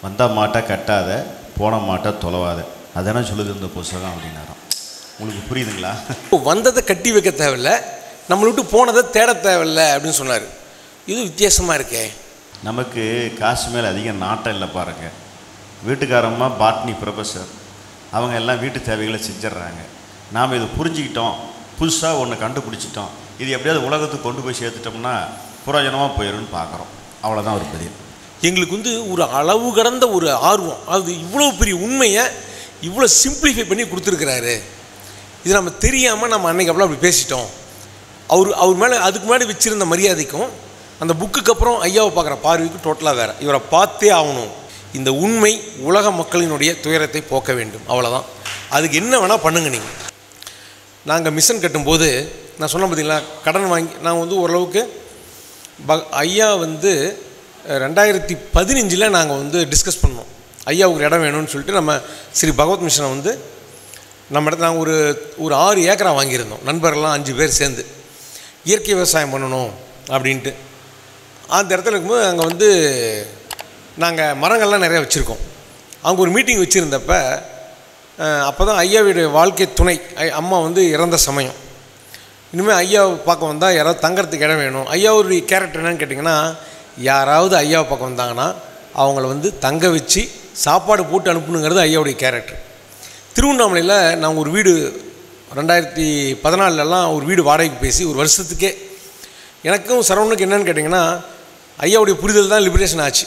வந்த மாட்டை கட்டாத போன மாட்டை தொலைவாத அதானே சொல்லுது இந்த புஸ்தகம் அப்படின்னாராம் உங்களுக்கு புரியுதுங்களா இப்போ வந்ததை கட்டி வைக்க தேவையில்ல நம்மளை விட்டு போனதை தேட தேவையில்ல அப்படின்னு சொன்னார் இது வித்தியாசமாக இருக்கே நமக்கு காசு மேலே அதிக நாட்டம் இல்லை பாருங்க வீட்டுக்காரம்மா பாட்னி ப்ரொஃபஸர் அவங்க எல்லாம் வீட்டு தேவைகளை செஞ்சிடுறாங்க நாம் இதை புரிஞ்சுக்கிட்டோம் புதுசாக ஒன்று கண்டுபிடிச்சிட்டோம் இது எப்படியாவது உலகத்துக்கு கொண்டு போய் சேர்த்துட்டோம்னா புரோஜனமாக போயிடும்னு பார்க்குறோம் அவ்வளோதான் ஒரு பதில் எங்களுக்கு வந்து ஒரு அளவு கடந்த ஒரு ஆர்வம் அது இவ்வளோ பெரிய உண்மையை இவ்வளோ சிம்பிளிஃபை பண்ணி கொடுத்துருக்கிறாரு இது நம்ம தெரியாமல் நம்ம அன்னைக்கு அப்பலாம் அப்படி பேசிட்டோம் அவர் அவர் மேலே அதுக்கு முன்னாடி வச்சிருந்த மரியாதைக்கும் அந்த புக்குக்கு அப்புறம் ஐயாவை பார்க்குற பார்வைக்கும் டோட்டலாக வேறு இவரை பார்த்தே ஆகணும் இந்த உண்மை உலக மக்களினுடைய துயரத்தை போக்க வேண்டும் அவ்வளோதான் அதுக்கு என்ன வேணால் பண்ணுங்க நீங்கள் நாங்கள் மிஷன் கட்டும்போது நான் சொன்னேன் பார்த்தீங்களா கடன் வாங்கி நான் வந்து ஓரளவுக்கு ப ஐயா வந்து அஹ், ரெண்டாயிரத்தி பதினஞ்சில் நாங்கள் வந்து டிஸ்கஸ் பண்ணோம் ஐயாவுக்கு ஒரு இடம் வேணும்னு சொல்லிட்டு நம்ம ஸ்ரீ பகவத் மிஷனை வந்து நம்ம இடத்துல நாங்கள் ஒரு ஒரு ஆறு ஏக்கரா வாங்கியிருந்தோம் நண்பர்கள்லாம் அஞ்சு பேர் சேர்ந்து இயற்கை விவசாயம் பண்ணணும் அப்படின்ட்டு அந்த இடத்துல இருக்கும்போது அங்கே வந்து நாங்கள் மரங்கள்லாம் நிறையா வச்சுருக்கோம் அங்கே ஒரு மீட்டிங் வச்சுருந்தப்ப அப்போ தான் ஐயாவுடைய வாழ்க்கை துணை ஐ- அம்மா வந்து இறந்த சமயம் இனிமேல் ஐயாவை பார்க்க வந்தால் யாராவது தங்கறதுக்கு இடம் வேணும் ஐயாவுடைய கேரக்டர் என்னன்னு கேட்டிங்கன்னா யாராவது ஐயாவை பார்க்க வந்தாங்கன்னா அவங்கள வந்து தங்க வச்சு சாப்பாடு போட்டு அனுப்பணுங்கிறது ஐயாவுடைய கேரக்டர் திருவண்ணாமலையில் நான் ஒரு வீடு ரெண்டாயிரத்தி பதினாலெலாம் ஒரு வீடு வாடகைக்கு பேசி ஒரு வருஷத்துக்கே எனக்கும் சரவணுக்கு என்னன்னு கேட்டிங்கன்னா ஐயாவுடைய புரிதல் தான் லிபரேஷன் ஆச்சு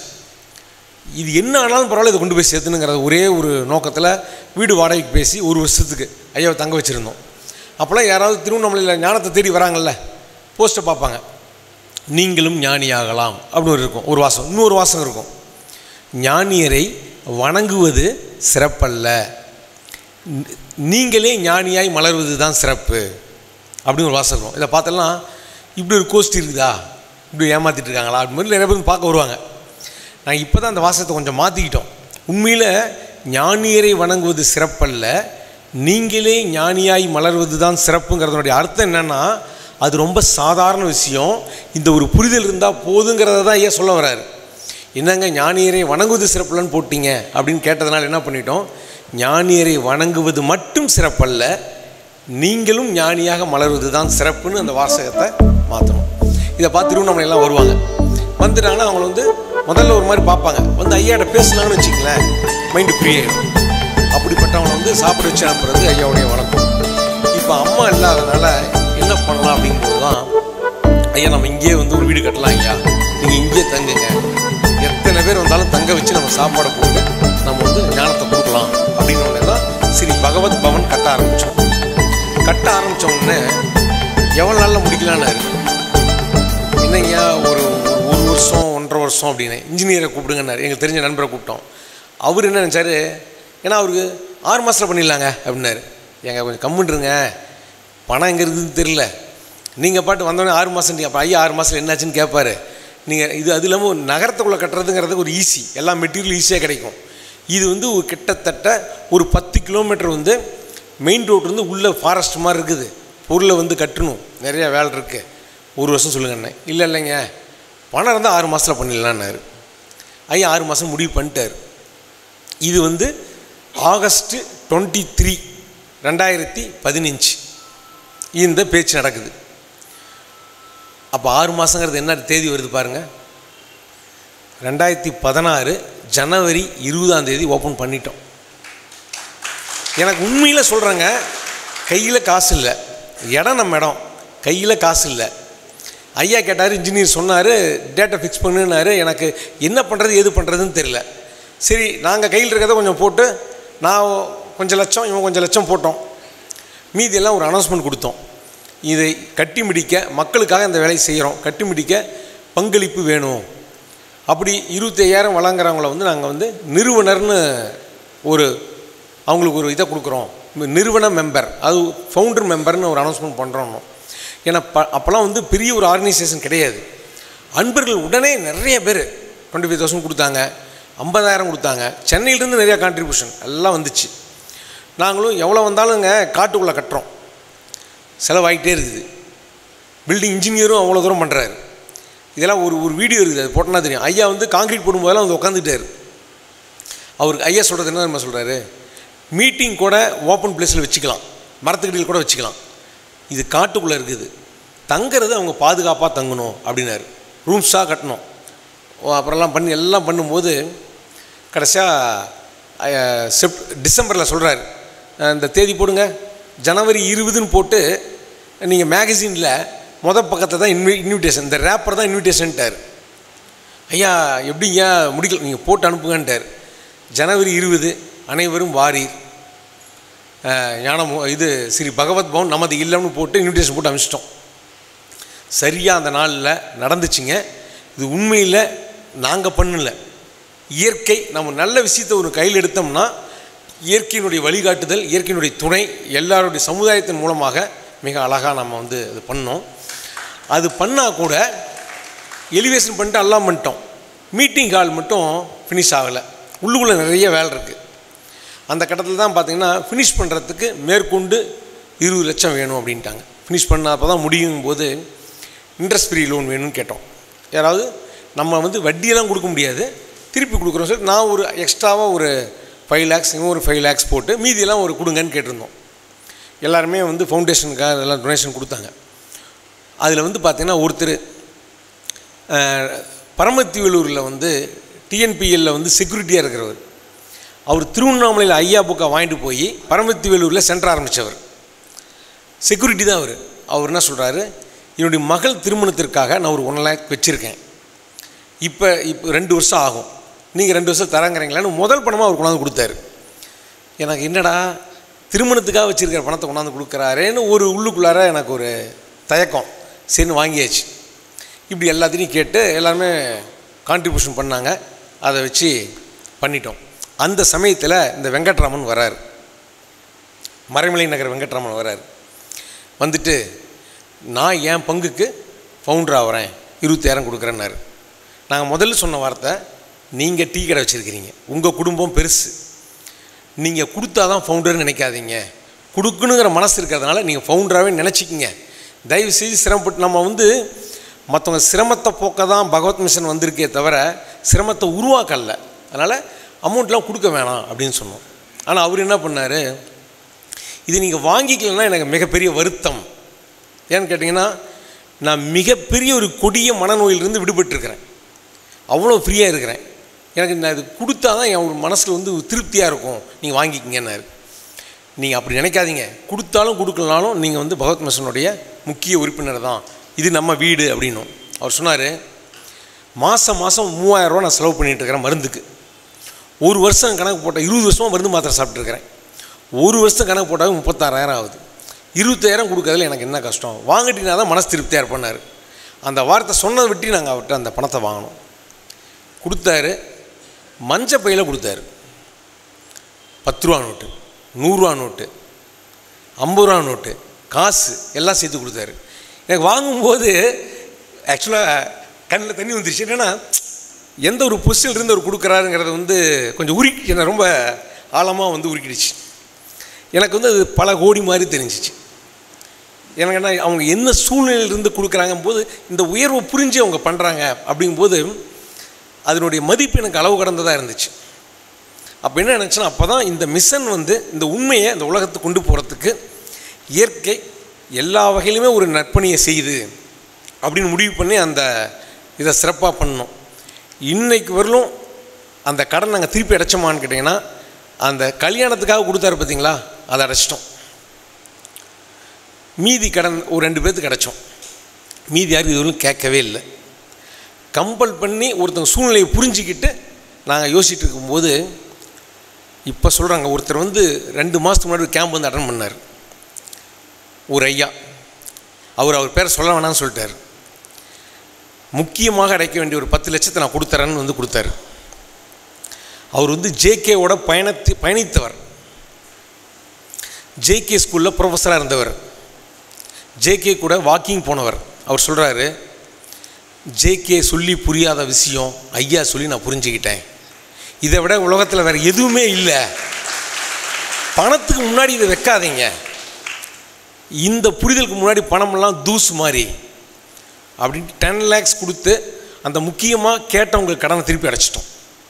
இது என்ன ஆனாலும் பரவாயில்ல இதை கொண்டு போய் சேர்த்துனுங்கிற ஒரே ஒரு நோக்கத்தில் வீடு வாடகைக்கு பேசி ஒரு வருஷத்துக்கு ஐயாவை தங்க வச்சுருந்தோம் அப்போல்லாம் யாராவது திருவண்ணாமலையில் ஞானத்தை தேடி வராங்கல்ல போஸ்ட்டை பார்ப்பாங்க நீங்களும் ஞானியாகலாம் அப்படின்னு ஒரு இருக்கும் ஒரு வாசம் இன்னொரு வாசம் இருக்கும் ஞானியரை வணங்குவது சிறப்பல்ல ந- நீங்களே ஞானியாய் மலர்வது தான் சிறப்பு அப்படின்னு ஒரு வாசம் இருக்கும் இதை பார்த்தெல்லாம் இப்படி ஒரு கோஷ்டி இருக்குதா இப்படி ஏமாத்திட்டு இருக்காங்களா அப்படி மாதிரி நிறைய பேர் பார்க்க வருவாங்க நாங்கள் இப்போ தான் அந்த வாசகத்தை கொஞ்சம் மாற்றிக்கிட்டோம் உண்மையில் ஞானியரை வணங்குவது சிறப்பல்ல நீங்களே ஞானியாய் மலர்வது தான் சிறப்புங்கிறதனுடைய அர்த்தம் என்னென்னா அது ரொம்ப சாதாரண விஷயம் இந்த ஒரு புரிதல் இருந்தால் போதுங்கிறத தான் ஐயா சொல்ல வராரு என்னங்க ஞானியரை வணங்குவது சிறப்பில்லன்னு போட்டீங்க அப்படின்னு கேட்டதுனால என்ன பண்ணிட்டோம் ஞானியரை வணங்குவது மட்டும் சிறப்பல்ல நீங்களும் ஞானியாக மலர்வது தான் சிறப்புன்னு அந்த வாசகத்தை மாற்றணும் இதை பார்த்து திருவண்ணாமலையெல்லாம் வருவாங்க வந்துட்டாங்கன்னா அவங்கள வந்து முதல்ல ஒரு மாதிரி பார்ப்பாங்க வந்து ஐயாட்ட பேசுனாங்கன்னு வச்சுங்களேன் மைண்டு ஃப்ரீ ஆகிடும் அப்படிப்பட்டவங்களை வந்து சாப்பிட வச்சு அனுப்புறது ஐயாவுடைய வணக்கம் இப்போ அம்மா இல்லாதனால என்ன பண்ணலாம் அப்படிங்கும்போது தான் ஐயா நம்ம இங்கேயே வந்து ஒரு வீடு கட்டலாம் ஐயா நீங்கள் இங்கேயே தங்குங்க எத்தனை பேர் வந்தாலும் தங்க வச்சு நம்ம சாப்பாடு போட்டு நம்ம வந்து ஞானத்தை கொடுக்கலாம் அப்படின்னு உடனே தான் ஸ்ரீ பகவத் பவன் கட்ட ஆரம்பித்தோம் கட்ட ஆரம்பிச்ச உடனே எவ்வளோ நாளில் முடிக்கலான்னாரு என்னய்யா ஒரு ஒரு வருஷம் ஒன்றரை வருஷம் அப்படின்னு இன்ஜினியரை கூப்பிடுங்கன்னாரு எங்களுக்கு தெரிஞ்ச நண்பரை கூப்பிட்டோம் அவர் என்ன நினச்சாரு ஏன்னா அவருக்கு ஆறு மாதத்தில் பண்ணிடலாங்க அப்படின்னாரு எங்க கொஞ்சம் கம்முன்றுங்க பணம் எங்கே இருக்குதுன்னு தெரில நீங்கள் பாட்டு வந்தோடனே ஆறு மாதம் அப்போ ஐயா ஆறு மாதத்தில் என்னாச்சுன்னு கேட்பாரு நீங்கள் இது அது இல்லாமல் ஒரு நகரத்துக்குள்ளே கட்டுறதுங்கிறது ஒரு ஈஸி எல்லா மெட்டீரியல் ஈஸியாக கிடைக்கும் இது வந்து ஒரு கிட்டத்தட்ட ஒரு பத்து கிலோமீட்டர் வந்து மெயின் ரோடு வந்து உள்ள ஃபாரஸ்ட் மாதிரி இருக்குது பொருளை வந்து கட்டணும் நிறையா வேலை இருக்குது ஒரு வருஷம் சொல்லுங்கண்ணே இல்லை இல்லைங்க பணம் இருந்தால் ஆறு மாதத்தில் பண்ணிடலான்னாரு ஐயா ஆறு மாதம் முடிவு பண்ணிட்டார் இது வந்து ஆகஸ்ட்டு டுவெண்ட்டி த்ரீ ரெண்டாயிரத்தி பதினஞ்சு இந்த பேச்சு நடக்குது அப்போ ஆறு மாதங்கிறது என்ன தேதி வருது பாருங்கள் ரெண்டாயிரத்தி பதினாறு ஜனவரி இருபதாம் தேதி ஓப்பன் பண்ணிட்டோம் எனக்கு உண்மையில் சொல்கிறேங்க கையில் காசு இல்லை இடம் நம்ம இடம் கையில் காசு இல்லை ஐயா கேட்டார் இன்ஜினியர் சொன்னார் டேட்டை ஃபிக்ஸ் பண்ணுனாரு எனக்கு என்ன பண்ணுறது எது பண்ணுறதுன்னு தெரியல சரி நாங்கள் கையில் இருக்கிறத கொஞ்சம் போட்டு நான் கொஞ்சம் லட்சம் இவன் கொஞ்சம் லட்சம் போட்டோம் மீதியெல்லாம் ஒரு அனௌன்ஸ்மெண்ட் கொடுத்தோம் இதை கட்டி முடிக்க மக்களுக்காக இந்த வேலையை செய்கிறோம் கட்டி முடிக்க பங்களிப்பு வேணும் அப்படி இருபத்தி ஐயாயிரம் வழங்குறவங்கள வந்து நாங்கள் வந்து நிறுவனர்னு ஒரு அவங்களுக்கு ஒரு இதை கொடுக்குறோம் நிறுவன மெம்பர் அது ஃபவுண்டர் மெம்பர்னு ஒரு அனௌன்ஸ்மெண்ட் பண்ணுறோம் ஏன்னா ப அப்போல்லாம் வந்து பெரிய ஒரு ஆர்கனைசேஷன் கிடையாது அன்பர்கள் உடனே நிறைய பேர் டுவெண்ட்டி ஃபைவ் தௌசண்ட் கொடுத்தாங்க ஐம்பதாயிரம் கொடுத்தாங்க சென்னையிலேருந்து நிறையா கான்ட்ரிபியூஷன் எல்லாம் வந்துச்சு நாங்களும் எவ்வளோ வந்தாலுங்க காட்டுக்குள்ளே கட்டுறோம் செலவாகிட்டே இருக்குது பில்டிங் இன்ஜினியரும் அவ்வளோ தூரம் பண்ணுறாரு இதெல்லாம் ஒரு ஒரு வீடியோ இருக்குது அது போட்டோன்னா தெரியும் ஐயா வந்து காங்கிரீட் போடும்போதெல்லாம் வந்து உட்காந்துட்டார் அவருக்கு ஐயா சொல்கிறது என்ன நம்ம சொல்கிறாரு மீட்டிங் கூட ஓப்பன் பிளேஸில் வச்சுக்கலாம் மரத்துக்கடியில் கூட வச்சுக்கலாம் இது காட்டுக்குள்ளே இருக்குது தங்குறது அவங்க பாதுகாப்பாக தங்கணும் அப்படின்னாரு ரூம்ஸாக கட்டணும் ஓ, அப்புறம்லாம் பண்ணி எல்லாம் பண்ணும்போது கடைசியாக செப் டிசம்பரில் சொல்கிறாரு இந்த தேதி போடுங்க ஜனவரி இருபதுன்னு போட்டு நீங்கள் மேகசினில் மொதல் பக்கத்தில் தான் இன்வி இன்விடேஷன் இந்த ரேப்பர் தான் இன்விடேஷன்ட்டார் ஐயா எப்படிங்க முடிக்கல நீங்கள் போட்டு அனுப்புங்கன்ட்டார் ஜனவரி இருபது அனைவரும் வாரீர் அஹ், ஞானம் இது ஸ்ரீ பகவத் பவன் நமது இல்லம்னு போட்டு இன்விடேஷன் போட்டு அனுப்பிச்சிட்டோம் சரியாக அந்த நாளில் நடந்துச்சுங்க இது உண்மையில் நாங்கள் பண்ணல இயற்கை நம்ம நல்ல விஷயத்தை ஒரு கையில் எடுத்தோம்னா இயற்கையினுடைய வழிகாட்டுதல் இயற்கையினுடைய துணை எல்லாருடைய சமுதாயத்தின் மூலமாக மிக அழகாக நம்ம வந்து இது பண்ணோம் அது பண்ணால் கூட எலிவேஷன் பண்ணிட்டு எல்லாம் பண்ணிட்டோம் மீட்டிங் ஹால் மட்டும் ஃபினிஷ் ஆகலை உள்ளுக்குள்ளே நிறைய வேலை இருக்குது அந்த கட்டத்தில் தான் பார்த்தீங்கன்னா ஃபினிஷ் பண்ணுறதுக்கு மேற்கொண்டு இருபது லட்சம் வேணும் அப்படின்ட்டாங்க ஃபினிஷ் பண்ண அப்போ தான் முடியும் போது இன்ட்ரெஸ்ட் ஃப்ரீ லோன் வேணும்னு கேட்டோம் யாராவது நம்ம வந்து வட்டியெல்லாம் கொடுக்க முடியாது திருப்பி கொடுக்குறோம் சார் நான் ஒரு எக்ஸ்ட்ராவாக ஒரு ஃபைவ் லேக்ஸ் இவன் ஒரு ஃபைவ் லேக்ஸ் போட்டு மீதியெல்லாம் ஒரு கொடுங்கன்னு கேட்டிருந்தோம் எல்லாருமே வந்து ஃபவுண்டேஷனுக்காக இதெல்லாம் டொனேஷன் கொடுத்தாங்க அதில் வந்து பார்த்திங்கன்னா ஒருத்தர் அஹ், பரமத்திவேலூரில் வந்து டிஎன்பிஎல்ல வந்து செக்யூரிட்டியாக இருக்கிறவர் அவர் திருவண்ணாமலையில் ஐயா புக்கை வாங்கிட்டு போய் பரமத்திவேலூரில் சென்டர் ஆரம்பித்தவர் செக்யூரிட்டி தான் அவர் அவர் என்ன சொல்கிறாரு என்னுடைய மகள் திருமணத்திற்காக நான் ஒரு ஒன் லேக் வச்சுருக்கேன் இப்போ இப்போ ரெண்டு வருஷம் ஆகும் நீங்கள் ரெண்டு வருஷம் தராங்கிறீங்களான்னு முதல் பணமாக அவர் கொண்டாந்து கொடுத்தாரு எனக்கு என்னடா திருமணத்துக்காக வச்சுருக்கிற பணத்தை கொண்டாந்து கொடுக்குறாரேன்னு ஒரு உள்ளுக்குள்ளார எனக்கு ஒரு தயக்கம் சரின்னு வாங்கியாச்சு இப்படி எல்லாத்தையும் கேட்டு எல்லாருமே கான்ட்ரிபியூஷன் பண்ணாங்க அதை வச்சு பண்ணிட்டோம் அந்த சமயத்தில் இந்த வெங்கட்ராமன் வராரு மறைமலை நகர் வெங்கட்ராமன் வராரு வந்துட்டு நான் என் பங்குக்கு ஃபவுண்டர் ஆகிறேன் இருபத்தாயிரம் கொடுக்குறேன்னாரு நாங்கள் முதல்ல சொன்ன வார்த்தை நீங்கள் டீ கடை வச்சுருக்கிறீங்க உங்கள் குடும்பம் பெருசு நீங்கள் கொடுத்தா தான் ஃபவுண்டர்னு நினைக்காதீங்க கொடுக்கணுங்கிற மனசு இருக்கிறதுனால நீங்கள் ஃபவுண்டராகவே நினச்சிக்கிங்க தயவு செய்து சிரமப்பட்டு நம்ம வந்து மற்றவங்க சிரமத்தை போக்க தான் பகவத் மிஷன் வந்திருக்கே தவிர சிரமத்தை உருவாக்கல அதனால் அமௌண்ட்லாம் கொடுக்க வேணாம் அப்படின்னு சொன்னோம் ஆனால் அவர் என்ன பண்ணார் இது நீங்கள் வாங்கிக்கலன்னா எனக்கு மிகப்பெரிய வருத்தம் ஏன்னு கேட்டிங்கன்னா நான் மிகப்பெரிய ஒரு கொடிய மனநோயிலிருந்து விடுபட்டிருக்கிறேன் அவ்வளோ ஃப்ரீயாக இருக்கிறேன் எனக்கு நான் இது கொடுத்தா தான் என் மனசில் வந்து திருப்தியாக இருக்கும் நீங்கள் வாங்கிக்கிங்கன்னாரு நீங்கள் அப்படி நினைக்காதீங்க கொடுத்தாலும் கொடுக்கலனாலும் நீங்கள் வந்து பகவத் மிஷனுடைய முக்கிய உறுப்பினர் தான் இது நம்ம வீடு அப்படின்னும் அவர் சொன்னார் மாதம் மாதம் மூவாயிரரூவா நான் செலவு பண்ணிகிட்டு இருக்கிறேன் மருந்துக்கு ஒரு வருஷம் கணக்கு போட்டால் இருபது வருஷமாக மருந்து மாத்திரை சாப்பிட்ருக்கிறேன் ஒரு வருஷம் கணக்கு போட்டால் முப்பத்தாறாயிரம் ஆகுது இருபத்தாயிரம் கொடுக்கறதுல எனக்கு என்ன கஷ்டம் வாங்கிட்டீங்கன்னா தான் மனசு திருப்தியாக இருப்பேன்னாரு அந்த வார்த்தை சொன்னதை விட்டு நாங்கள் அவர்கிட்ட அந்த பணத்தை வாங்கினோம் கொடுத்தாரு மஞ்சள் பையில் கொடுத்தாரு பத்து ரூபா நோட்டு நூறுரூவா நோட்டு ஐம்பது ரூபா நோட்டு காசு எல்லாம் சேர்த்து கொடுத்தாரு எனக்கு வாங்கும்போது ஆக்சுவலாக கண்ணில் தண்ணி வந்துருச்சு என்னென்னா எந்த ஒரு பொசிஷன்ல இருந்து அவர் கொடுக்குறாருங்கிறது வந்து கொஞ்சம் உருக்கி என்னை ரொம்ப ஆழமாக வந்து உருக்கிடுச்சு எனக்கு வந்து அது பல கோடி மாதிரி தெரிஞ்சிச்சு எனக்கு என்ன அவங்க என்ன சூழ்நிலையிலிருந்து கொடுக்குறாங்க போது இந்த உயர்வை புரிஞ்சு அவங்க பண்ணுறாங்க அப்படிங்கும்போது அதனுடைய மதிப்பு எனக்கு அளவு கடந்ததாக இருந்துச்சு அப்போ என்ன நினச்சேன்னா அப்போ தான் இந்த மிஷன் வந்து இந்த உண்மையை இந்த உலகத்துக்கு கொண்டு போகிறதுக்கு இயற்கை எல்லா வகையிலுமே ஒரு நற்பணியை செய்யுது அப்படின்னு முடிவு பண்ணி அந்த இதை சிறப்பாக பண்ணோம் இன்னைக்கு வரலும் அந்த கடன் நாங்கள் திருப்பி அடைச்சோமான்னு கேட்டிங்கன்னா அந்த கல்யாணத்துக்காக கொடுத்தாரு பார்த்தீங்களா அதை அடைச்சிட்டோம் மீதி கடன் ஒரு ரெண்டு பேர்த்துக்கு கிடச்சோம் மீதி யாரும் இதுவரையும் கேட்கவே இல்லை கம்பல் பண்ணி ஒருத்தங்க சூழ்நிலையை புரிஞ்சிக்கிட்டு நாங்கள் யோசிச்சுட்டு இருக்கும்போது இப்போ சொல்கிறாங்க ஒருத்தர் வந்து ரெண்டு மாதத்துக்கு முன்னாடி கேம்ப் வந்து அட்டன் பண்ணார் ஒரு ஐயா அவர் அவர் பேரை சொல்ல வேணாம்னு சொல்லிட்டார் முக்கியமாக அடைக்க வேண்டிய ஒரு பத்து லட்சத்தை நான் கொடுத்துறேன்னு வந்து கொடுத்தாரு அவர் வந்து ஜேகேவோட பயணத்தி பயணித்தவர் ஜேகே ஸ்கூலில் ப்ரொஃபஸராக இருந்தவர் ஜேகே கூட வாக்கிங் போனவர் அவர் சொல்கிறாரு ஜேகே சொல்லி புரியாத விஷயம் ஐயா சொல்லி நான் புரிஞ்சுக்கிட்டேன் இதை விட உலகத்தில் வேறு எதுவுமே இல்லை பணத்துக்கு முன்னாடி இதை வைக்காதீங்க இந்த புரிதலுக்கு முன்னாடி பணமெல்லாம் தூசு மாதிரி அப்படின்ட்டு டென் லேக்ஸ் கொடுத்து அந்த முக்கியமாக கேட்டவங்களுக்கு கடனை திருப்பி அடைச்சிட்டோம்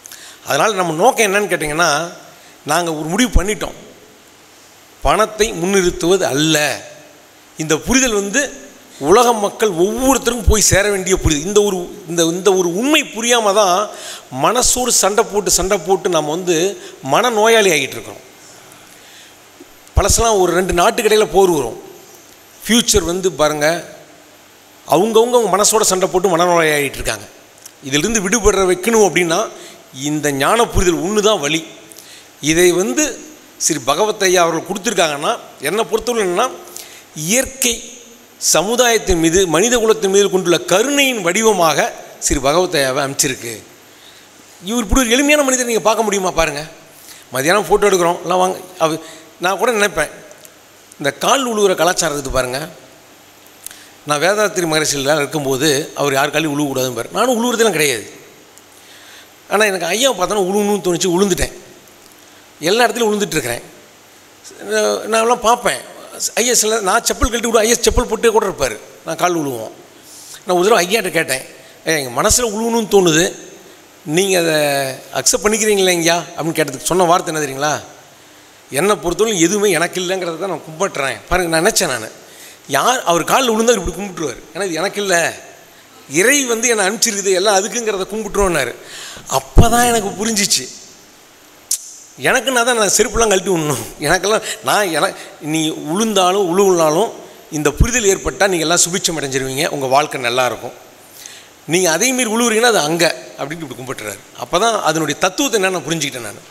அதனால் நம்ம நோக்கம் என்னன்னு கேட்டிங்கன்னா நாங்கள் ஒரு முடிவு பண்ணிட்டோம் பணத்தை முன்னிறுத்துவது அல்ல இந்த புரிதல் வந்து உலக மக்கள் ஒவ்வொருத்தருக்கும் போய் சேர வேண்டிய புரிதல் இந்த ஒரு இந்த இந்த ஒரு உண்மை புரியாமல் தான் மனசோடு சண்டை போட்டு சண்டை போட்டு நம்ம வந்து மன நோயாளி ஆகிட்டு இருக்கோம் பழசெல்லாம் ஒரு ரெண்டு நாட்டுக்கடையில் போர் வரும் ஃப்யூச்சர் வந்து பாருங்கள் அவங்கவுங்க அவங்க மனசோட சண்டை போட்டு மனநோய் ஆகிட்டு இருக்காங்க இதிலிருந்து விடுபடுற வைக்கணும் அப்படின்னா இந்த ஞான புரிதல் ஒன்று தான் வழி இதை வந்து ஸ்ரீ பகவத் ஐயா அவர்கள் கொடுத்துருக்காங்கன்னா என்னை பொறுத்தவரை என்னன்னா இயற்கை சமுதாயத்தின் மீது மனித குலத்தின் மீது கொண்டுள்ள கருணையின் வடிவமாக ஸ்ரீ பகவத் ஐயாவை அமைச்சிருக்கு இவர் இப்படி ஒரு எளிமையான மனிதர் நீங்கள் பார்க்க முடியுமா பாருங்கள் மதியானம் ஃபோட்டோ எடுக்கிறோம் எல்லாம் வாங்க அவ நான் கூட நினைப்பேன் இந்த கால் உழுவுற கலாச்சாரம் இருக்குது பாருங்கள் நான் வேதாத்திரி மகரிஷியில் இருக்கும்போது அவர் யார் காலையும் உழுவக்கூடாதுன்னு பாரு நானும் உழுவுறதெல்லாம் கிடையாது ஆனால் எனக்கு ஐயாவை பார்த்தோன்னா உழுவணும்னு தோணுச்சு உளுந்துட்டேன் எல்லா இடத்துலையும் உளுந்துட்டுருக்கிறேன் நான்லாம் பார்ப்பேன் ஐயா சில நான் செப்பல் கழட்டி விடு ஐயா செப்பல் போட்டே கூட இருப்பார் நான் கால் உழுவோம் நான் ஒரு தடவை ஐயாட்ட கேட்டேன் ஐயா எங்கள் மனசில் உழுவணும்னு தோணுது நீங்கள் அதை அக்செப்ட் பண்ணிக்கிறீங்களா ஐயா அப்படின்னு கேட்டதுக்கு சொன்ன வார்த்தை என்ன தெரியுங்களா என்னை பொறுத்தவரை எதுவுமே எனக்கு இல்லைங்கிறத தான் நான் கும்பிட்டுறேன் பாருங்க நான் நினச்சேன் நான் யார் அவர் காலில் விழுந்தா இப்படி கும்பிட்டுருவார் ஏன்னா இது எனக்கு இல்லை இறை வந்து என்னை அனுப்பிச்சிருக்குது எல்லாம் அதுக்குங்கிறத கும்பிட்டுருவோன்னாரு அப்போ தான் எனக்கு புரிஞ்சிச்சு எனக்கு நான் தான் நான் செருப்புலாம் கழட்டி விடணும் எனக்கெல்லாம் நான் என நீ உளுந்தாலும் உழுவுனாலும் இந்த புரிதல் ஏற்பட்டால் நீங்கள் எல்லாம் சுபிட்சம் அடைஞ்சிருவீங்க உங்கள் வாழ்க்கை நல்லா இருக்கும் நீங்கள் அதே மாரி உழுவுறீங்கன்னா அது அங்கே அப்படின்னு இப்படி கும்பிட்டுறாரு அப்போ தான் அதனுடைய தத்துவத்தை என்ன நான் புரிஞ்சுக்கிட்டேன் நான்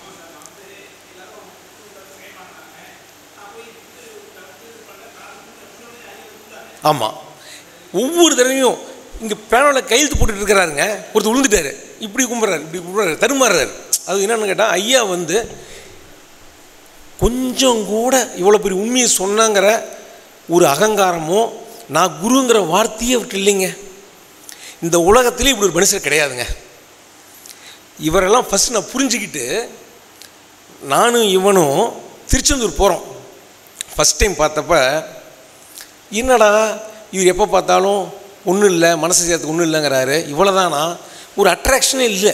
ஆமாம் ஒவ்வொரு தடவையும் இங்கே பேனாவில் கையெழுத்து போட்டுட்டு இருக்கிறாருங்க ஒருத்தர் விழுந்துட்டாரு இப்படி கும்பிட்றாரு இப்படி கும்பிட்றாரு தருமாறுறாரு அது என்னன்னு கேட்டால் ஐயா வந்து கொஞ்சம் கூட இவ்வளோ பெரிய உண்மையை சொன்னாங்கிற ஒரு அகங்காரமோ நான் குருங்கிற வார்த்தையே அவர்கிட்ட இல்லைங்க இந்த உலகத்திலே இப்படி ஒரு மனுஷர் கிடையாதுங்க இவரெல்லாம் ஃபஸ்ட் நான் புரிஞ்சுக்கிட்டு நானும் இவனும் திருச்செந்தூர் போகிறோம் ஃபஸ்ட் டைம் பார்த்தப்ப என்னடா இவர் எப்போ பார்த்தாலும் ஒன்றும் இல்லை மனசு சேர்த்துக்கு ஒன்றும் இல்லைங்கிறாரு இவ்வளோதானா ஒரு அட்ராக்ஷனே இல்லை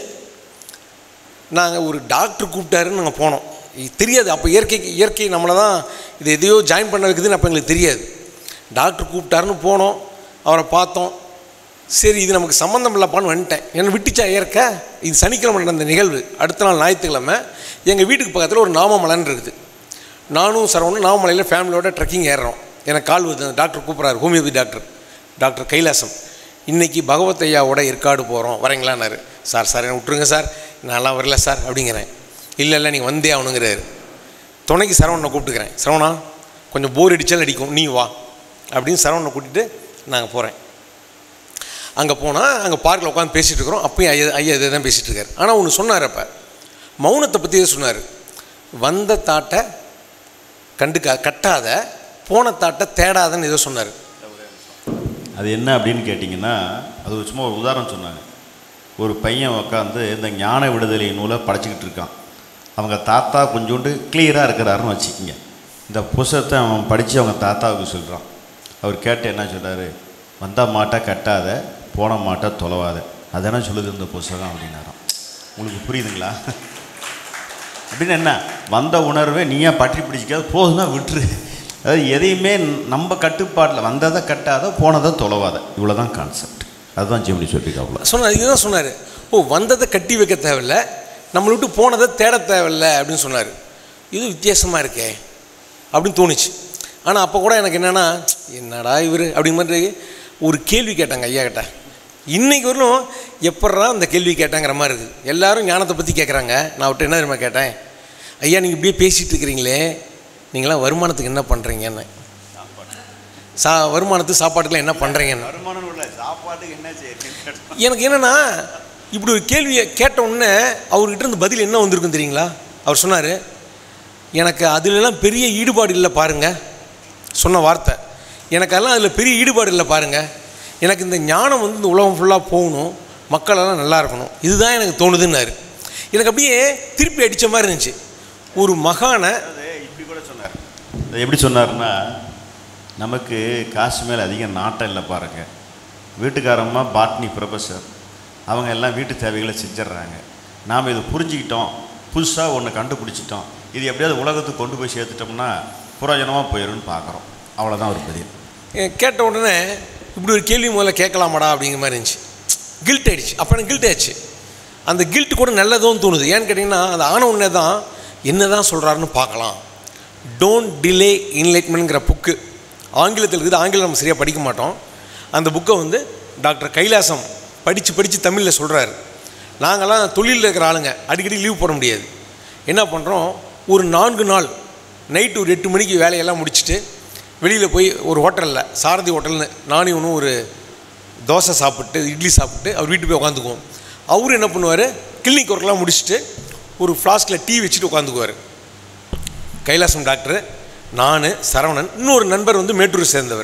நாங்கள் ஒரு டாக்டர் கூப்பிட்டாருன்னு நாங்கள் போனோம் இது தெரியாது அப்போ இயற்கை இயற்கை நம்மளை தான் இது எதையோ ஜாயின் பண்ண வைக்குதுன்னு அப்போ எங்களுக்கு தெரியாது டாக்டர் கூப்பிட்டாருன்னு போனோம் அவரை பார்த்தோம் சரி இது நமக்கு சம்மந்தம் இல்லப்பான்னு வந்துட்டேன் என்னை விட்டுச்சா ஏற்க இது சனிக்கிழமை நடந்த நிகழ்வு அடுத்த நாள் ஞாயிற்றுக்கிழமை எங்கள் வீட்டுக்கு பக்கத்தில் ஒரு நாமமலைன்னு இருக்குது நானும் சரவணும் நாமமலையில் ஃபேமிலியோட ட்ரெக்கிங் ஏறுறோம் எனக்கு கால் வருது அந்த டாக்டர் கூப்பிட்றாரு ஹோமியோபதி டாக்டர் டாக்டர் கைலாசம் இன்றைக்கி பகவத் ஐயாவோட ஏற்காடு போகிறோம் வரீங்களான்னாரு சார் சார் என்னை விட்டுருங்க சார் நான்லாம் வரல சார் அப்படிங்கிறேன் இல்லை இல்லை நீங்கள் வந்தே ஆகணுங்கிறாரு துணைக்கு சரவணனை கூப்பிட்டுக்கிறேன் சரவணா கொஞ்சம் போர் அடித்தாலும் அடிக்கும் நீ வா அப்படின்னு சரவணனை கூட்டிகிட்டு நாங்கள் போகிறேன் அங்கே போனால் அங்கே பார்க்கில் உட்காந்து பேசிகிட்டு இருக்கிறோம் அப்பயும் ஐயா ஐயா இதை தான் பேசிகிட்டு இருக்காரு ஆனால் ஒன்று சொன்னார் அப்போ மௌனத்தை பற்றியே சொன்னார் வந்த தாட்டை கண்டுக்க கட்டாத போன தாட்டை தேடாதன்னு ஏதோ சொன்னார் அது என்ன அப்படின்னு கேட்டிங்கன்னா அது ஒரு சும்மா ஒரு உதாரணம் சொன்னாங்க ஒரு பையன் உட்காந்து இந்த ஞான விடுதலை நூலை படைச்சிக்கிட்டு இருக்கான் அவங்க தாத்தா கொஞ்சோண்டு கிளியராக இருக்கிறாருன்னு வச்சுக்கிங்க இந்த புஸ்தகத்தை அவன் படித்து அவங்க தாத்தாவுக்கு சொல்கிறான் அவர் கேட்டு என்ன சொல்றாரு வந்த மாட்டை கட்டாத போன மாட்டை தொலைவாத அதானே சொல்லுது இந்த புஸ்தகம் அப்படின்னாராம் உங்களுக்கு புரியுதுங்களா அப்படின்னு என்ன வந்த உணர்வை நீயே பற்றி பிடிச்சிக்காது போதுன்னா விட்டுரு அதாவது எதையுமே நம்ம கட்டுப்பாட்டில் வந்ததை கட்டாத போனதை தொலைவாத இவ்வளோ தான் கான்செப்ட் அதுதான் ஜெமினி சொல்லியிருக்காப்புல சொன்னார் இதுதான் சொன்னார் ஓ வந்ததை கட்டி வைக்க தேவையில்ல நம்மளை விட்டு போனதை தேட தேவையில்ல அப்படின்னு சொன்னார் இது வித்தியாசமாக இருக்கே அப்படின்னு தோணுச்சு ஆனால் அப்போ கூட எனக்கு என்னென்னா என்னடா இவர் அப்படி மாதிரி ஒரு கேள்வி கேட்டாங்க ஐயா கிட்ட இன்னைக்கு வரலும் எப்பட்றா அந்த கேள்வி கேட்டாங்கிற மாதிரி இருக்குது எல்லாரும் ஞானத்தை பற்றி கேட்குறாங்க நான் அவர்கிட்ட என்ன தெரியுமா கேட்டேன் ஐயா நீங்கள் இப்படியே பேசிகிட்டு இருக்கிறீங்களே நீங்களாம் வருமானத்துக்கு என்ன பண்ணுறீங்கன்னு சா வருமானத்துக்கு சாப்பாட்டுக்குலாம் என்ன பண்ணுறீங்கன்னு வருமானம் இல்லை சாப்பாட்டுக்கு என்ன செய்யணும் எனக்கு என்னென்னா இப்படி ஒரு கேள்வியை கேட்ட உடனே அவர்கிட்ட இருந்து பதில் என்ன வந்திருக்கும் தெரியுங்களா அவர் சொன்னார் எனக்கு அதுலலாம் பெரிய ஈடுபாடு இல்லை பாருங்க சொன்ன வார்த்தை எனக்கு அதெல்லாம் அதில் பெரிய ஈடுபாடு இல்லை பாருங்க எனக்கு இந்த ஞானம் வந்து இந்த உலகம் ஃபுல்லாக போகணும் மக்களெல்லாம் நல்லா இருக்கணும் இதுதான் எனக்கு தோணுதுன்னாரு எனக்கு அப்படியே திருப்பி அடித்த மாதிரி இருந்துச்சு ஒரு மகானை அது இப்படி கூட சொன்னார் அது எப்படி சொன்னார்னா நமக்கு காசு மேலே அதிக நாட்டம் இல்லை பாருங்க வீட்டுக்காரம்மா பாட்னி ப்ரொஃபஸர் அவங்க எல்லாம் வீட்டு தேவைகளை செஞ்சிடுறாங்க நாம் இதை புரிஞ்சுக்கிட்டோம் புதுசாக ஒன்று கண்டுபிடிச்சிட்டோம் இது எப்படியாவது உலகத்துக்கு கொண்டு போய் சேர்த்துட்டோம்னா புரோஜனமாக போயிடும்னு பார்க்குறோம் அவ்வளோதான் ஒரு பதில் எ, கேட்ட உடனே இப்படி ஒரு கேள்வி முதல்ல கேட்கலாமாடா அப்படிங்கிற மாதிரி இருந்துச்சு கில்ட் ஆயிடுச்சு அப்போ எனக்கு கில்ட் ஆயிடுச்சு அந்த கில்ட் கூட நல்லதும் தோணுது ஏன்னு கேட்டிங்கன்னா அந்த ஆன உடனே தான் என்ன தான் சொல்கிறாருன்னு பார்க்கலாம் டோன்ட் டிலே இன்லைட்மெண்ட்ங்கிற புக்கு ஆங்கிலத்தில் இருக்குது ஆங்கிலம் நம்ம சரியாக படிக்க மாட்டோம் அந்த புக்கை வந்து டாக்டர் கைலாசம் படித்து படித்து தமிழில் சொல்கிறாரு நாங்கள்லாம் தொழிலில் இருக்கிற ஆளுங்க அடிக்கடி லீவ் போட முடியாது என்ன பண்ணுறோம் ஒரு நான்கு நாள் நைட்டு ஒரு எட்டு மணிக்கு வேலையெல்லாம் முடிச்சுட்டு வெளியில் போய் ஒரு ஹோட்டலில் சாரதி ஹோட்டல்னு நானும் இவனும் ஒரு தோசை சாப்பிட்டு இட்லி சாப்பிட்டு அவர் வீட்டுக்கு போய் உட்காந்துக்குவோம் அவர் என்ன பண்ணுவார் கிளினிக் ஒர்க்லாம் முடிச்சுட்டு ஒரு ஃப்ளாஸ்கில் டீ வச்சுட்டு உட்காந்துக்குவார் கைலாசம் டாக்டர் நான் சரவணன் இன்னொரு நண்பர் வந்து மேட்டூர் சேர்ந்தவர்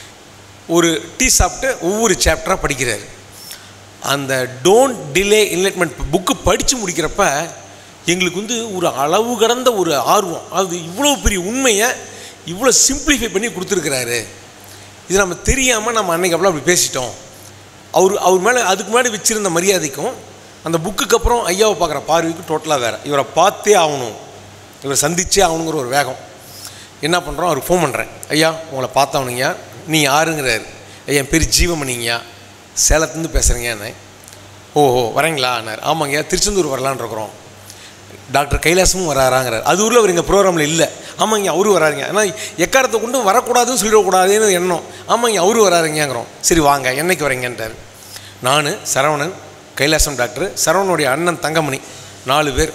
ஒரு டீ சாப்பிட்டு ஒவ்வொரு சாப்டராக படிக்கிறார் அந்த டோன்ட் டிலே இன்லைட்மெண்ட் புக்கு படித்து முடிக்கிறப்ப எங்களுக்கு வந்து ஒரு அளவு கடந்த ஒரு ஆர்வம் அது இவ்வளோ பெரிய உண்மையை இவ்வளோ சிம்பிளிஃபை பண்ணி கொடுத்துருக்கிறாரு இது நம்ம தெரியாமல் நம்ம அன்னைக்கு அவ்வளோ அப்படி பேசிட்டோம் அவர் அவர் மேலே அதுக்கு முன்னாடி வச்சுருந்த மரியாதைக்கும் அந்த புக்குக்கு அப்புறம் ஐயாவை பார்க்குற பார்வைக்கும் டோட்டலாக வேறு இவரை பார்த்தே ஆகணும் இவரை சந்திச்சே ஆகணுங்கிற ஒரு வேகம் என்ன பண்ணுறோம் அவருக்கு ஃபோன் பண்ணுறேன் ஐயா உங்களை பார்த்தவனுங்கய்யா நீ யாருங்கிறாரு ஐயா என் பேர் ஜீவமணிங்கய்யா சேலத்துலேருந்து பேசுகிறீங்க என்ன ஓஹோ வரீங்களான்னார் ஆமாங்கய்யா திருச்செந்தூர் வரலான்னு இருக்கிறோம் டாக்டர் கைலாசமும் வராராங்கிறார் அது ஊரில் அவர் எங்கள் ப்ரோக்ராமில் இல்லை ஆமாங்க அவரும் வராருங்க ஆனால் எக்காரத்தை கொண்டு வரக்கூடாதுன்னு சொல்லிடக்கூடாதுன்னு எண்ணம் ஆமாங்க அவரும் வராருங்கிறோம் சரி வாங்க என்னைக்கு வரீங்கன்றார் நான் சரவணன் கைலாசம் டாக்டர் சரவணனுடைய அண்ணன் தங்கமணி நாலு பேர்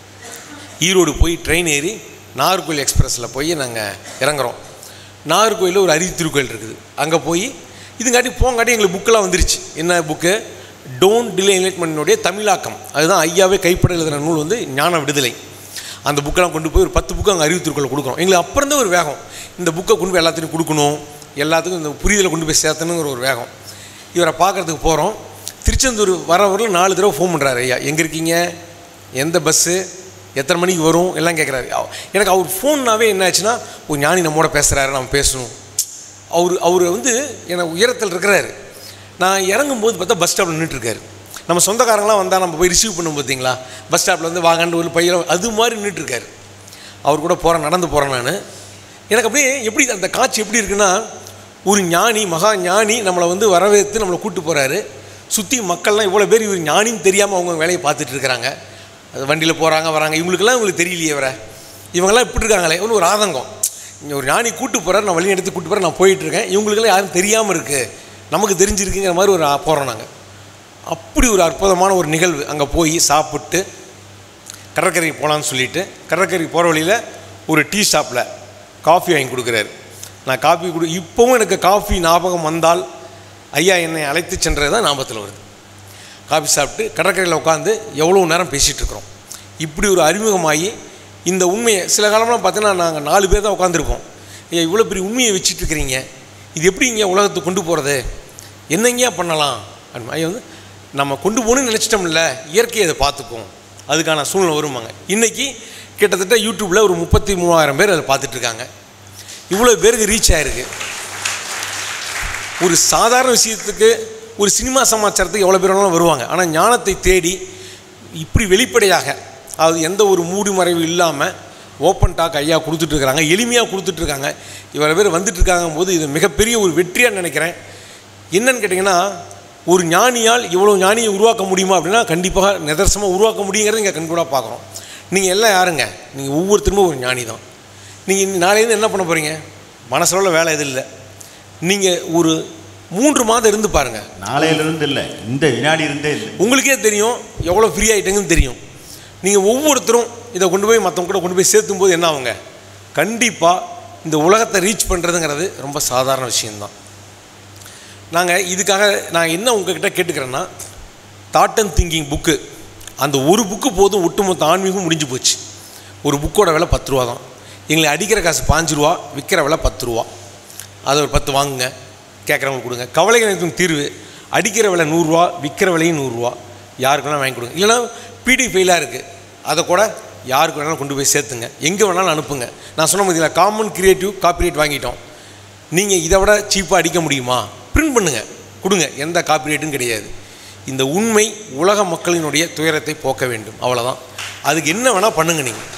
ஈரோடு போய் ட்ரெயின் ஏறி நாகர்கோயில் எக்ஸ்பிரஸில் போய் நாங்கள் இறங்குறோம் நாகர்கோயிலில் ஒரு அரிய திருக்கோயில் இருக்குது அங்கே போய் இதுங்காட்டி போங்காட்டி எங்களுக்கு புக்கெல்லாம் வந்துருச்சு என்ன புக்கு டோன்ட் டிலே என்லைட்மெண்ட்னுடைய தமிழாக்கம் அதுதான் ஐயாவே கைப்பட எழுதுன நூல் வந்து ஞான விடுதலை அந்த புக்கெல்லாம் கொண்டு போய் ஒரு பத்து புக்கு அங்கே அறிவு திருக்குறள் கொடுக்குறோம் எங்களுக்கு அப்புறம் தான் ஒரு வேகம் இந்த புக்கை கொண்டு போய் எல்லாத்தையும் கொடுக்கணும் எல்லாத்துக்கும் இந்த புரிதலை கொண்டு போய் சேர்த்தணுங்கிற ஒரு வேகம் இவரை பார்க்குறதுக்கு போகிறோம் திருச்செந்தூர் வரவரில் நாலு தடவை ஃபோன் பண்ணுறாரு ஐயா எங்கே இருக்கீங்க எந்த பஸ்ஸு எத்தனை மணிக்கு வரும் எல்லாம் கேட்குறாரு எனக்கு அவர் ஃபோன்னாவே என்ன ஆச்சுன்னா ஒரு ஞானி நம்மோட பேசுகிறாரு நம்ம பேசணும் அவர் அவர் வந்து எனக்கு உயரத்தில் இருக்கிறாரு நான் இறங்கும்போது பார்த்தா பஸ் ஸ்டாப்பில் நின்றுட்டுருக்காரு நம்ம சொந்தக்காரங்களாம் வந்தால் நம்ம போய் ரிசீவ் பண்ணும் பார்த்தீங்களா பஸ் ஸ்டாப்பில் வந்து வாங்கண்டு ஒரு பையில அது மாதிரி நின்றுட்டுருக்காரு அவர் கூட போகிறேன் நடந்து போகிறேன் நான் எனக்கு அப்படியே எப்படி அந்த காட்சி எப்படி இருக்குன்னா ஒரு ஞானி மகா ஞானி நம்மளை வந்து வரவேற்று நம்மளை கூட்டு போகிறாரு சுற்றி மக்கள்லாம் இவ்வளோ பேர் இவர் ஞானின்னு தெரியாமல் அவங்க வேலையை பார்த்துட்டு இருக்கிறாங்க அது வண்டியில் போகிறாங்க வராங்க இவங்களுக்கெல்லாம் இவங்களுக்கு தெரியலையே வர இவங்கெல்லாம் இப்படி இருக்காங்களே ஒன்று ஒரு ஆதங்கம் இங்கே ஒரு ஞானி கூட்டு போகிறார் நான் வழி எடுத்து கூட்டு போகிறேன் நான் போயிட்டுருக்கேன் இவங்களுக்கெல்லாம் யாரும் தெரியாமல் இருக்குது நமக்கு தெரிஞ்சிருக்குங்கிற மாதிரி ஒரு போகிறோம் நாங்கள் அப்படி ஒரு அற்புதமான ஒரு நிகழ்வு அங்கே போய் சாப்பிட்டு கடற்கரைக்கு போகலான்னு சொல்லிட்டு கடற்கரைக்கு போகிற வழியில் ஒரு டீ ஷாப்பில் காஃபி வாங்கி கொடுக்குறாரு நான் காஃபி கொடு இப்போவும் எனக்கு காஃபி ஞாபகம் வந்தால் ஐயா என்னை அழைத்து சென்றது தான் ஞாபகத்தில் வருது காஃபி சாப்பிட்டு கடற்கரையில் உட்காந்து எவ்வளோ நேரம் பேசிகிட்டு இருக்கிறோம் இப்படி ஒரு அறிமுகமாகி இந்த உண்மையை சில காலம்லாம் பார்த்தீங்கன்னா நாங்கள் நாலு பேர் தான் உட்காந்துருப்போம் ஐயா இவ்வளோ பெரிய உண்மையை வச்சுட்டு இருக்கிறீங்க இது எப்படி இங்கே உலகத்துக்கு கொண்டு போகிறது என்னங்கயா பண்ணலாம் அப்படின்னு ஐயா வந்து நம்ம கொண்டு போகணும்னு நினச்சிட்டோம்ல இயற்கையை அதை பார்த்துக்கும் அதுக்கான சூழ்நிலை வருவாங்க இன்றைக்கி கிட்டத்தட்ட யூடியூப்பில் ஒரு முப்பத்தி மூவாயிரம் பேர் அதை பார்த்துட்டு இருக்காங்க இவ்வளோ பேருக்கு ரீச் ஆகிருக்கு ஒரு சாதாரண விஷயத்துக்கு ஒரு சினிமா சமாச்சாரத்துக்கு எவ்வளோ பேர் வேணாலும் வருவாங்க ஆனால் ஞானத்தை தேடி இப்படி வெளிப்படையாக அது எந்த ஒரு மூடி மறைவு இல்லாமல் ஓப்பன் டாக் ஐயா கொடுத்துட்ருக்குறாங்க எளிமையாக கொடுத்துட்ருக்காங்க இவ்வளோ பேர் வந்துட்டுருக்காங்க போது இது மிகப்பெரிய ஒரு வெற்றியாக நினைக்கிறேன் என்னன்னு கேட்டிங்கன்னா ஒரு ஞானியால் இவ்வளோ ஞானியை உருவாக்க முடியுமா அப்படின்னா கண்டிப்பாக நிதர்சனமாக உருவாக்க முடியுங்கிறத இங்கே கண்கூடாக பார்க்குறோம் நீங்கள் எல்லாம் யாருங்க நீங்கள் ஒவ்வொருத்தருமே ஒரு ஞானி தான் நீங்கள் நாளையிலேருந்து என்ன பண்ண போகிறீங்க மனசளவில் வேலை எதுவும் இல்லை நீங்கள் ஒரு மூன்று மாதம் இருந்து பாருங்கள் நாளையிலிருந்து இல்லை இந்த வினாடி இருந்தே இல்லை உங்களுக்கே தெரியும் எவ்வளோ ஃப்ரீ ஆகிட்டீங்கன்னு தெரியும் நீங்கள் ஒவ்வொருத்தரும் இதை கொண்டு போய் மற்றவங்க கூட கொண்டு போய் சேர்த்தும் போது என்ன ஆகுங்க கண்டிப்பாக இந்த உலகத்தை ரீச் பண்ணுறதுங்கிறது ரொம்ப சாதாரண விஷயம்தான் நாங்கள் இதுக்காக நான் என்ன உங்ககிட்ட கேட்டுக்கிறேன்னா தாட் அண்ட் திங்கிங் புக்கு அந்த ஒரு புக்கு போதும் ஒட்டுமொத்த ஆன்மீகம் முடிஞ்சு போச்சு ஒரு புக்கோட விலை பத்து ரூபா தான் எங்களை அடிக்கிற காசு பாஞ்சு ரூபா விற்கிற விலை பத்து ரூபா அதை ஒரு பத்து வாங்குங்க கேட்குறவங்களுக்கு கொடுங்க கவலைகள் இருக்கும் தீர்வு அடிக்கிற விலை நூறுரூவா விற்கிற விலையும் நூறுரூவா யாருக்கு வேணாலும் வாங்கி கொடுங்க இல்லைன்னா பிடி ஃபெயிலாக இருக்குது அதை கூட யாருக்கு வேணாலும் கொண்டு போய் சேர்த்துங்க எங்கே வேணாலும் அனுப்புங்க நான் சொன்ன பார்த்தீங்களா காமன் கிரியேட்டிவ் காப்பிரைட் வாங்கிட்டோம் நீங்கள் இதை விட சீப்பாக அடிக்க முடியுமா பிரிண்ட் பண்ணுங்கள் கொடுங்க எந்த காப்பிரைட்டும் கிடையாது இந்த உண்மை உலக மக்களினுடைய துயரத்தை போக்க வேண்டும் அவ்வளோதான் அதுக்கு என்ன வேணால் பண்ணுங்க நீங்கள்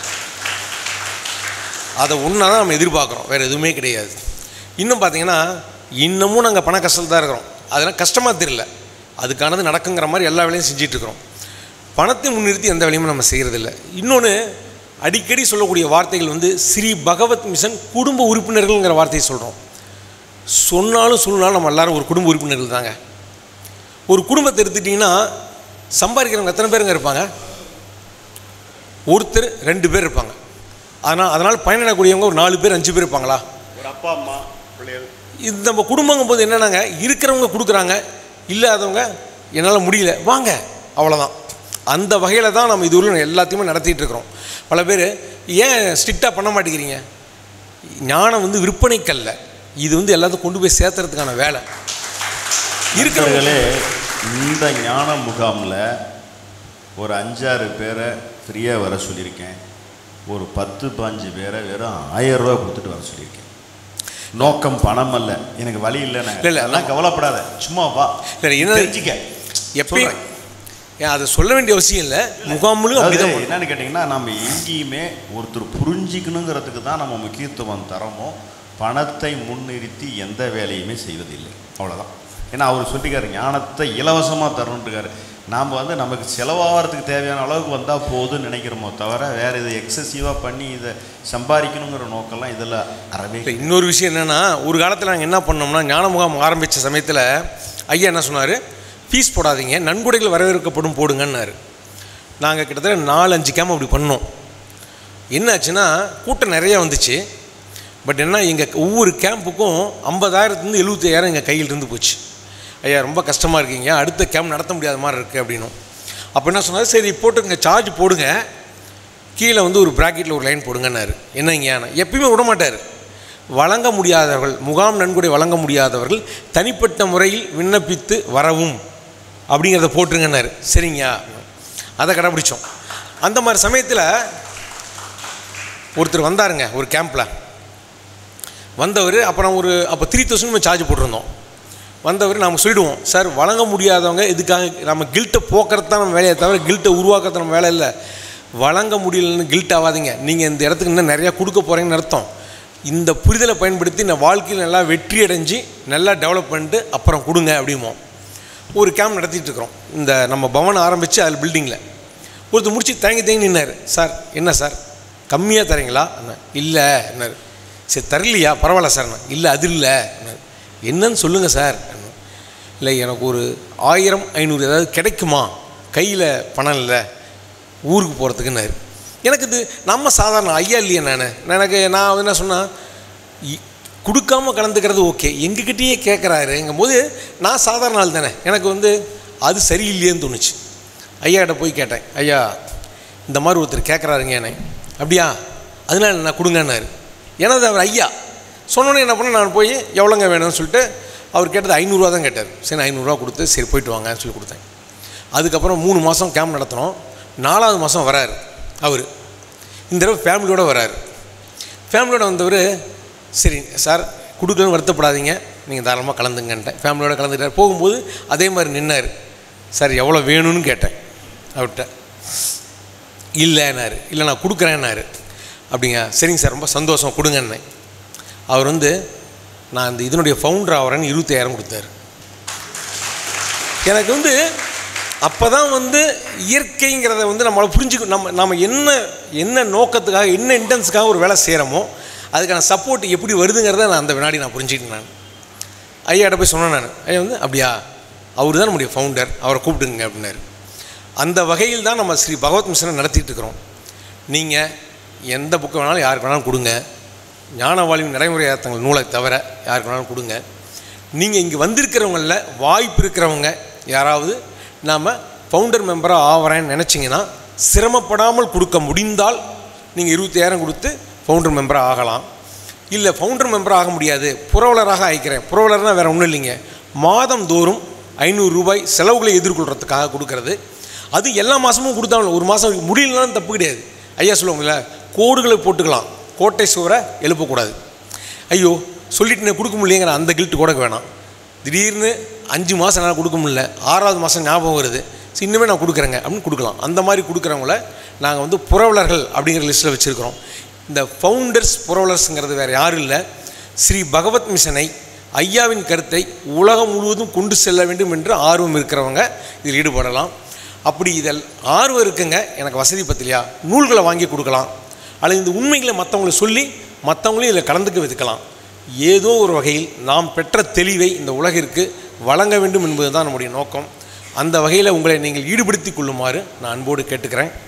அதை ஒன்றா தான் நம்ம எதிர்பார்க்குறோம் வேறு எதுவுமே கிடையாது இன்னும் பார்த்தீங்கன்னா இன்னமும் நாங்கள் பண கஷ்டத்தில் தான் இருக்கிறோம் அதெல்லாம் கஷ்டமாக தெரியல அதுக்கானது நடக்குங்கிற மாதிரி எல்லா வேலையும் செஞ்சுட்டு இருக்கிறோம் பணத்தை முன்னிறுத்தி எந்த வேலையுமே நம்ம செய்கிறதில்ல இன்னொன்று அடிக்கடி சொல்லக்கூடிய வார்த்தைகள் வந்து ஸ்ரீ பகவத் மிஷன் குடும்ப உறுப்பினர்கள்ங்கிற வார்த்தையை சொல்கிறோம் சொன்னாலும் சொன்னாலும் நம்ம எல்லாரும் ஒரு குடும்ப உறுப்பினர்கள் தாங்க ஒரு குடும்பத்தை எடுத்துட்டிங்கன்னா சம்பாதிக்கிறவங்க எத்தனை பேருங்க இருப்பாங்க ஒருத்தர் ரெண்டு பேர் இருப்பாங்க ஆனால் அதனால் பயனிடக்கூடியவங்க ஒரு நாலு பேர் அஞ்சு பேர் இருப்பாங்களா ஒரு அப்பா அம்மா பிள்ளைகள் இது நம்ம குடும்பங்கும் போது என்னன்னாங்க இருக்கிறவங்க கொடுக்குறாங்க இல்லாதவங்க என்னால் முடியல வாங்க அவ்வளோதான் அந்த வகையில் தான் நம்ம இதுவரை எல்லாத்தையுமே நடத்திட்டு இருக்கிறோம் பல பேர் ஏன் ஸ்ட்ரிக்டாக பண்ண மாட்டேங்கிறீங்க ஞானம் வந்து விற்பனைக்கல்ல இது வந்து எல்லாத்தையும் கொண்டு போய் சேர்த்துறதுக்கான வேலை இருக்கிறவங்களே நண்பர்களே இந்த ஞான முகாமில் ஒரு அஞ்சாறு பேரை ஃப்ரீயாக வர சொல்லியிருக்கேன் ஒரு பத்து பாஞ்சு பேரை வெறும் ஆயிரம் ரூபா கொடுத்துட்டு வர சொல்லியிருக்கேன் நோக்கம் பணம் அல்ல எனக்கு வழி இல்லைண்ணே இல்ல, இல்ல. அதெல்லாம் கவலைப்படாத சும்மா வா இல்லை என்ன தெரிஞ்சுக்க எப்பயும் சொல்றேன். ஏன் அதை சொல்ல வேண்டிய அவசியம் இல்லை முகாமுலும் அதாவது அப்படிதான் என்னன்னு கேட்டிங்கன்னா நம்ம எங்கேயுமே ஒருத்தர் புரிஞ்சிக்கணுங்கிறதுக்கு தான் நம்ம முக்கியத்துவம் தரமோ பணத்தை முன்னிறுத்தி எந்த வேலையுமே செய்வதில்லை அவ்வளோதான் ஏன்னா அவர் சொல்லிக்காரு ஞானத்தை இலவசமாக தரணுன்ட்டுருக்காரு நாம் வந்து நமக்கு செலவாகிறதுக்கு தேவையான அளவுக்கு வந்தால் போதும்னு நினைக்கிறோமோ தவிர வேறு இதை எக்ஸசிவாக பண்ணி இதை சம்பாதிக்கணுங்கிற நோக்கம்லாம் இதில் அறவே இல்லை இன்னொரு விஷயம் என்னென்னா ஒரு காலத்தில் நாங்கள் என்ன பண்ணோம்னா ஞான முகாம் ஆரம்பித்த சமயத்தில் ஐயா என்ன சொன்னார் ஃபீஸ் போடாதீங்க நன்கொடைகள் வரவேற்கப்படும் போடுங்கன்னாரு நாங்கள் கிட்டத்தட்ட நாலு அஞ்சு கேம் அப்படி பண்ணோம் என்னாச்சுன்னா கூட்டம் நிறைய வந்துச்சு பட் என்ன எங்கள் ஒவ்வொரு கேம்புக்கும் ஐம்பதாயிரத்துலேருந்து எழுபத்தாயிரம் எங்கள் கையில் இருந்து போச்சு ஐயா ரொம்ப கஷ்டமாக இருக்கீங்க அடுத்த கேம்ப் நடத்த முடியாத மாதிரி இருக்குது அப்படின்னும் அப்போ என்ன சொன்னார் சரி போட்டுங்க சார்ஜ் போடுங்க கீழே வந்து ஒரு ப்ராக்கெட்டில் ஒரு லைன் போடுங்கன்னாரு என்னங்க எப்பயுமே விட மாட்டார் வழங்க முடியாதவர்கள் முகாம் நன்கொடை வழங்க முடியாதவர்கள் தனிப்பட்ட முறையில் விண்ணப்பித்து வரவும் அப்படிங்கிறத போட்டுருங்கன்னாரு சரிங்க அதை கடைப்பிடிச்சோம் அந்த மாதிரி சமயத்தில் ஒருத்தர் வந்தாருங்க ஒரு கேம்பில் வந்தவர் அப்புறம் ஒரு அப்போ த்ரீ தௌசண்ட் நம்ம சார்ஜ் போட்டிருந்தோம் வந்தவர் நாம் சொல்லிடுவோம் சார் வழங்க முடியாதவங்க இதுக்காக நம்ம கில்ட்டை போக்குறது தான் நம்ம வேலையை தவிர கில்ட்டை உருவாக்குறது நம்ம வேலை இல்லை வழங்க முடியலன்னு கில்ட் ஆகாதீங்க நீங்கள் இந்த இடத்துக்கு இன்னும் நிறையா கொடுக்க போகிறீங்கன்னு அர்த்தம் இந்த புரிதலை பயன்படுத்தி இந்த வாழ்க்கையில் நல்லா வெற்றி அடைஞ்சு நல்லா டெவலப் பண்ணிட்டு அப்புறம் கொடுங்க அப்படிமோ ஒரு கேம்ப் நடத்திட்டு இருக்கிறோம் இந்த நம்ம பவன் ஆரம்பித்து அதில் பில்டிங்கில் ஒருத்தர் முடிச்சு தேங்கி தேங்கி நின்னார் சார் என்ன சார் கம்மியாக தரீங்களா என்ன இல்லை என்னார் சரி தரலையா பரவாயில்ல சார் இல்லை அது இல்லை என்னார் என்னன்னு சொல்லுங்கள் சார் என்ன இல்லை எனக்கு ஒரு ஆயிரம் ஐநூறு ஏதாவது கிடைக்குமா கையில் பணம் இல்லை ஊருக்கு போகிறதுக்குன்னாரு எனக்கு இது நம்ம சாதாரண ஐயா இல்லையே நான் எனக்கு நான் வந்து என்ன சொன்னேன் இ- கொடுக்காம கலந்துக்கிறது ஓகே எங்ககிட்டயே கேட்குறாருங்கும் போது நான் சாதாரண ஆள் தானே எனக்கு வந்து அது சரியில்லையேன்னு தோணுச்சு ஐயாட்ட போய் கேட்டேன் ஐயா இந்த மாதிரி ஒருத்தர் கேட்குறாருங்க என்னை அப்படியா அதனால நான் கொடுங்கன்னாரு எனது அவர் ஐயா சொன்னோன்னே என்ன பண்ண நான் போய் எவ்வளோங்க வேணும்னு சொல்லிட்டு அவர் கேட்டது ஐநூறுரூவா தான் கேட்டார் சரி ஐநூறுரூவா கொடுத்து சரி போயிட்டு வாங்கன்னு சொல்லி கொடுத்தேன் அதுக்கப்புறம் மூணு மாதம் கேம்ப் நடத்தினோம் நாலாவது மாதம் வராரு அவர் இந்த தடவை ஃபேமிலியோடு வராரு ஃபேமிலியோட வந்தவர் சரி சார் கொடுக்கலன்னு வருத்தப்படாதீங்க நீங்கள் தாராளமாக கலந்துங்கன்ட்டேன் ஃபேமிலியோட கலந்துட்டார் போகும்போது அதே மாதிரி நின்னார் சார் எவ்வளோ வேணும்னு கேட்டேன் அவர்கிட்ட இல்லைன்னாரு இல்லை நான் கொடுக்குறேன்னாரு அப்படிங்க சரிங்க சார் ரொம்ப சந்தோஷம் கொடுங்கன்னேன் அவர் வந்து நான் இந்த இதனுடைய ஃபவுண்டர் ஆகிறேன்னு இருபத்தாயிரம் கொடுத்தாரு எனக்கு வந்து அப்போ தான் வந்து இயற்கைங்கிறத வந்து நம்மளை புரிஞ்சுக்க நம்ம நம்ம என்ன என்ன நோக்கத்துக்காக என்ன இன்டென்ஸுக்காக ஒரு வேலை செய்கிறோமோ அதுக்கான சப்போர்ட் எப்படி வருதுங்கிறத நான் அந்த வினாடி நான் புரிஞ்சுக்கிட்டேன் நான் ஐயாட்ட போய் சொன்னேன் நான் ஐயா வந்து அப்படியா அவர் தான் நம்முடைய ஃபவுண்டர் அவரை கூப்பிடுங்க அப்படின்னாரு அந்த வகையில் தான் நம்ம ஸ்ரீ பகவத் மிஷனை நடத்திட்டு இருக்கிறோம் நீங்கள் எந்த புக்கு வேணாலும் யாருக்கு வேணாலும் கொடுங்க ஞான வாழ்வின் நடைமுறை அர்த்தங்கள் நூலை தவிர யாருக்கு வேணாலும் கொடுங்க நீங்கள் இங்கே வந்திருக்கிறவங்களில் வாய்ப்பு இருக்கிறவங்க யாராவது நாம் ஃபவுண்டர் மெம்பராக ஆகிறேன்னு நினச்சிங்கன்னா சிரமப்படாமல் கொடுக்க முடிந்தால் நீங்கள் இருபத்தாயிரம் கொடுத்து ஃபவுண்டர் மெம்பராக ஆகலாம் இல்லை ஃபவுண்டர் மெம்பராக ஆக முடியாது புரவலராக ஆகிக்கிறேன் புரவலர்னால் வேறு ஒன்றும் இல்லைங்க மாதந்தோறும் ஐநூறு ரூபாய் செலவுகளை எதிர்கொள்கிறதுக்காக கொடுக்கறது அது எல்லா மாதமும் கொடுத்தாலும் ஒரு மாதம் முடியலனாலும் தப்பு கிடையாது ஐயா சொல்லுவாங்கல்ல கோடுகளை போட்டுக்கலாம் கோட்டை சுவரை எழுப்பக்கூடாது ஐயோ சொல்லிட்டு நான் கொடுக்க முடியலைங்கிற அந்த கில்ட்டு கூட வேணாம் திடீர்னு அஞ்சு மாதம் என்னால் கொடுக்க முடியல ஆறாவது மாதம் ஞாபகம் வருது சரி இன்னுமே நான் கொடுக்குறேங்க அப்படின்னு கொடுக்கலாம் அந்த மாதிரி கொடுக்குறவங்கள நாங்கள் வந்து புரவலர்கள் அப்படிங்கிற லிஸ்ட்டில் வச்சுருக்கிறோம் இந்த ஃபவுண்டர்ஸ் புரவலர்ஸுங்கிறது வேறு யாரும் இல்லை ஸ்ரீ பகவத் மிஷனை ஐயாவின் கருத்தை உலகம் முழுவதும் கொண்டு செல்ல வேண்டும் என்று ஆர்வம் இருக்கிறவங்க இதில் ஈடுபடலாம் அப்படி இதில் ஆர்வம் இருக்குங்க எனக்கு வசதி பத்தலையா நூல்களை வாங்கி கொடுக்கலாம் அல்லது இந்த உண்மைகளை மற்றவங்களுக்கு சொல்லி மற்றவங்களையும் இதில் கலந்துக்க வைக்கலாம் ஏதோ ஒரு வகையில் நாம் பெற்ற தெளிவை இந்த உலகிற்கு வழங்க வேண்டும் என்பது தான் நம்முடைய நோக்கம் அந்த வகையில் உங்களை நீங்கள் ஈடுபடுத்திக் கொள்ளுமாறு நான் அன்போடு கேட்டுக்கிறேன்